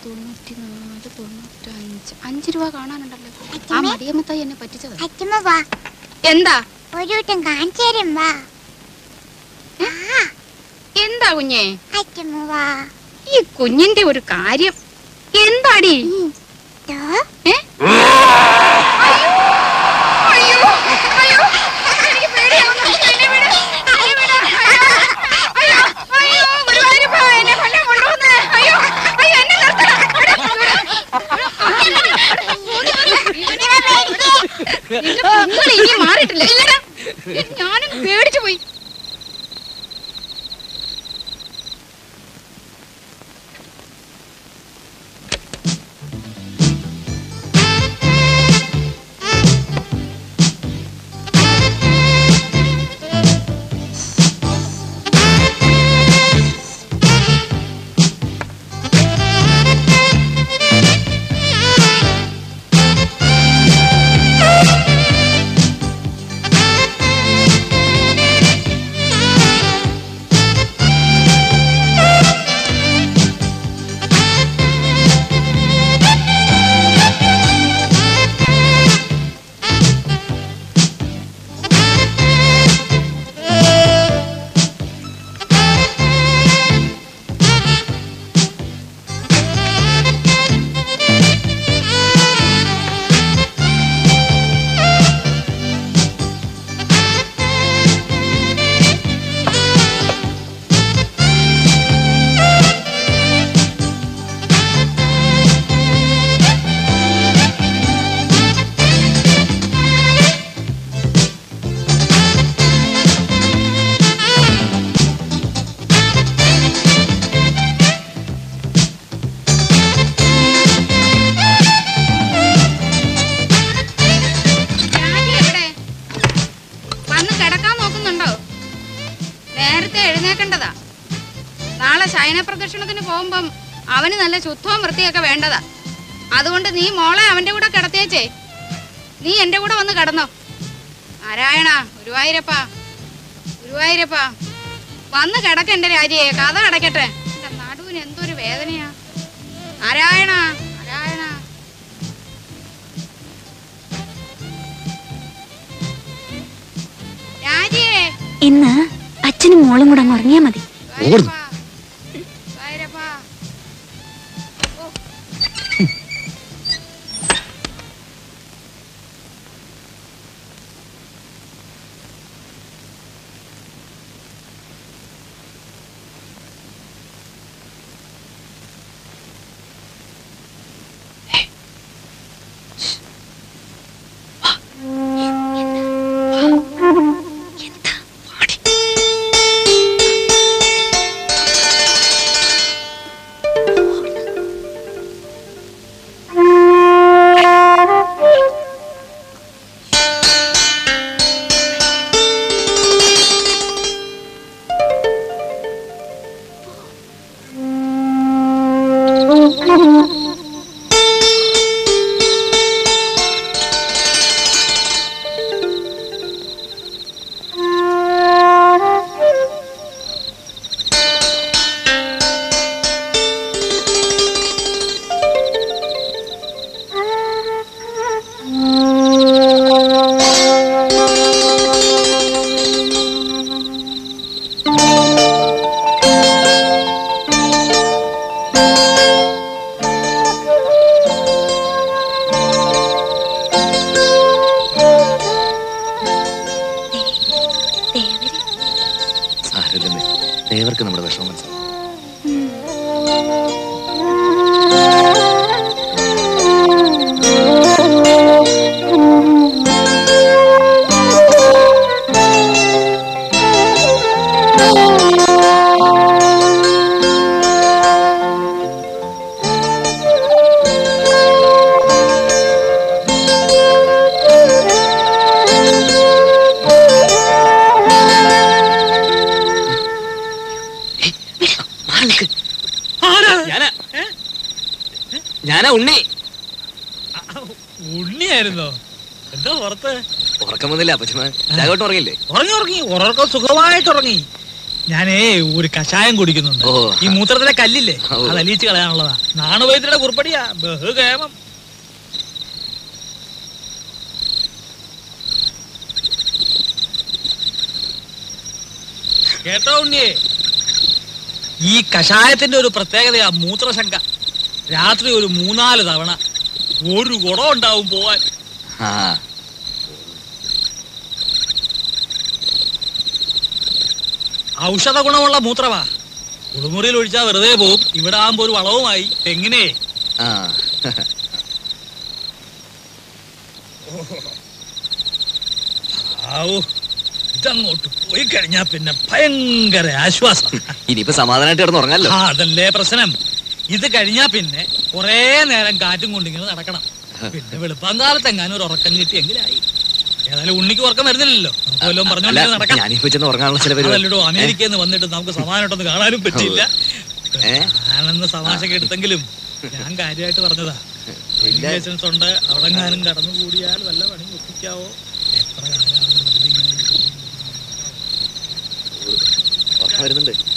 തൊണ്ണൂറ്റിനാല് തൊണ്ണൂറ്റഞ്ച് അഞ്ച് രൂപ കാണാനുണ്ടല്ലോ ആ മടിയമ്മത്തായി എന്നെ പറ്റിച്ചത് അച്ഛമ്മ വാ എന്താ ഒരു വട്ടം കാണിച്ചു തരും വാ ആ എന്താ കുഞ്ഞേ അച്ഛമ്മ വാ ഈ കുഞ്ഞിന്റെ ഒരു കാര്യം എന്താടി ഉം. ദോ, ഏ? അയ്യോ, അയ്യോ, അയ്യോ, എനിക്ക് പേടിയാവുന്നു. എന്നെ വിട്, എന്നെ വിട്. അയ്യോ, അയ്യോ, ഗുരുവായൂരപ്പ, എന്നെ കൊല്ലാൻ കൊണ്ടുവന്ന്. അയ്യോ, അയ്യോ, എന്നെ നിർത്തണം. നിന്റെ കുഞ്ഞുങ്ങൾ ഇനി മാറിയിട്ടില്ല ഇല്ലടാ. ഞാനും പേടിച്ചു പോയി രാജി എവിടെ? വന്ന് കിടക്കാൻ നോക്കുന്നുണ്ടോ നേരത്തെ എഴുന്നേക്കേണ്ടതാ നാളെ ശയന പ്രദക്ഷിണത്തിന് പോകുമ്പം അവന് നല്ല ശുദ്ധവും വൃത്തിയൊക്കെ വേണ്ടതാ അതുകൊണ്ട് നീ മോളെ അവന്റെ കൂടെ കിടത്തിയേച്ചേ നീ എന്റെ കൂടെ വന്ന് കിടന്നോ നാരായണ ഗുരുവായൂരപ്പ ഗുരുവായൂരപ്പ വന്ന് കിടക്ക എന്റെ രാജിയെ കഥ അടയ്ക്കട്ടെ എന്റെ നടുവിന് എന്തൊരു വേദനയാ നാരായണ നാരായണ രാജിയെ ഇന്ന് അച്ഛനും മോളും കൂടെ അങ്ങ് ഉറങ്ങിയാ മതി ഗുരുവായൂരപ്പ, ഗുരുവായൂരപ്പ. ഓ സാരമില്ലെന്നേ ദേവർക്ക് നമ്മുടെ വിഷമം മനസ്സിലാവും മാറി നിൽക്ക്. ഞാനാ ഞാനാ ഉണ്ണി ഉണ്ണിയായിരുന്നോ എന്താ പുറത്ത് ഉറക്കം വന്നില്ല അപ്പച്ചമ്മ രാഘവട്ടം ഉറങ്ങില്ലേ ഉറങ്ങി ഉറങ്ങി ഉറക്കം സുഖമായിട്ട് ഉറങ്ങി ഞാനേ ഒരു കഷായം കുടിക്കുന്നുണ്ട് ഓ. ഈ മൂത്രത്തിലെ കല്ലില്ലേ ഓ. അത് അലിയിച്ച് കളയാനുള്ളതാ നാണുവൈദ്യരുടെ കുറിപ്പടിയാ ബഹുകേമം കേട്ടോ ഉണ്ണിയേ ഈ കഷായത്തിന്റെ ഒരു പ്രത്യേകതയാ മൂത്രശങ്ക രാത്രി ഒരു മൂന്നാല് തവണ ഒരു കുടം ഉണ്ടാവും പോവാൻ ആ ഔഷധ ഗുണമുള്ള മൂത്രമാ കുളിമുറിയിൽ ഒഴിച്ചാൽ വെറുതെ പോവും ഇവിടെ ആകുമ്പോ ഒരു വളവുമായി എങ്ങനെ ആ ആവൂ ഇതങ്ങോട്ട് പോയി കഴിഞ്ഞാ പിന്നെ ഭയങ്കര ആശ്വാസം ഇനിയിപ്പോ സമാധാനമായിട്ട് കിടന്ന് ഉറങ്ങാലോ ആ അതല്ലേ പ്രശ്നം ഇത് കഴിഞ്ഞാ പിന്നെ കുറേ നേരം കാറ്റും കൊണ്ടിങ്ങനെ നടക്കണം പിന്നെ വെളുപ്പാങ്കാലത്ത് എങ്ങാനും ഒരു ഉറക്കം കിട്ടിയെങ്കിലായി ഏതായാലും ഉണ്ണിക്ക് ഉറക്കം വരുന്നില്ലല്ലോ നമുക്ക് വല്ലതും അല്ല പറഞ്ഞോണ്ട് നടക്കാം ഞാനിപ്പോ ചെന്ന് ഉറങ്ങാനുള്ള ചില പരിപാടി അതല്ലടോ അമേരിക്കയിൽ നിന്ന് വന്നിട്ട് നമുക്ക് സമാധാനമായിട്ടൊന്ന് കാണാനും പറ്റിയില്ല ഏ? ഞാനെന്ന് തമാശക്ക് എടുത്തെങ്കിലും ഞാൻ കാര്യമായിട്ട് പറഞ്ഞതാ ഇല്ല. ലൈസൻസ് ഉണ്ട് അവിടെങ്ങാനും കടന്നു കൂടിയാൽ വല്ല പണി ഒപ്പിക്കാവോ എത്ര കാലമാണ് ഇതിങ്ങനെ ഉറക്കം വരുന്നുണ്ട്